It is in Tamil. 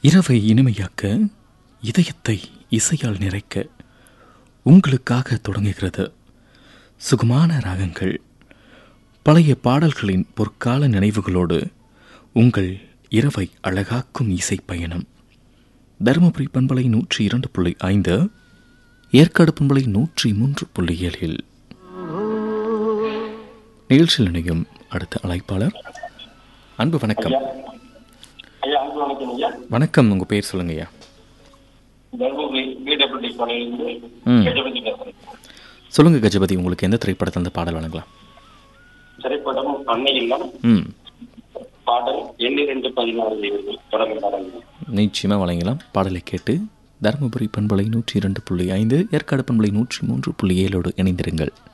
இரவை இனிமையாக்க இதயத்தை இசையால் நிறைக்க உங்களுக்காக தொடங்குகிறது சுகமான ராகங்கள் பழைய பாடல்களின் பொற்கால நினைவுகளோடு உங்கள் இரவை அழகாக்கும் இசை பயணம் தருமபுரி பண்பலை நூற்றி இரண்டு புள்ளி ஐந்து ஏற்காடு பண்பலை நூற்றி மூன்று புள்ளி ஏழில் நிகழ்ச்சியில் இணையும் அடுத்த அழைப்பாளர் அன்பு வணக்கம் ஐயா அன்பு வணக்கம் ஐயா வணக்கம் உங்கள் பேர் சொல்லுங்க ஐயா தர்மபுரி பிடபிள்யூடி காலேஜிலிருந்து ம். கஜபதி பேசுறேன் சொல்லுங்க கஜபதி உங்களுக்கு எந்த திரைப்படத்தில் அந்த பாடல் வழங்கலாம் திரைப்படம் அன்னை இல்லம் ம் பாடல் எண்ணிரண்டு பதினாறு தொடர்ந்து பாடல் நிச்சயமாக வழங்கலாம் பாடலை கேட்டு தருமபுரி பண்பலை நூற்றி இரண்டு புள்ளி ஐந்து ஏற்காடு பண்பலை நூற்றி மூன்று புள்ளி ஏழோடு இணைந்திருங்கள்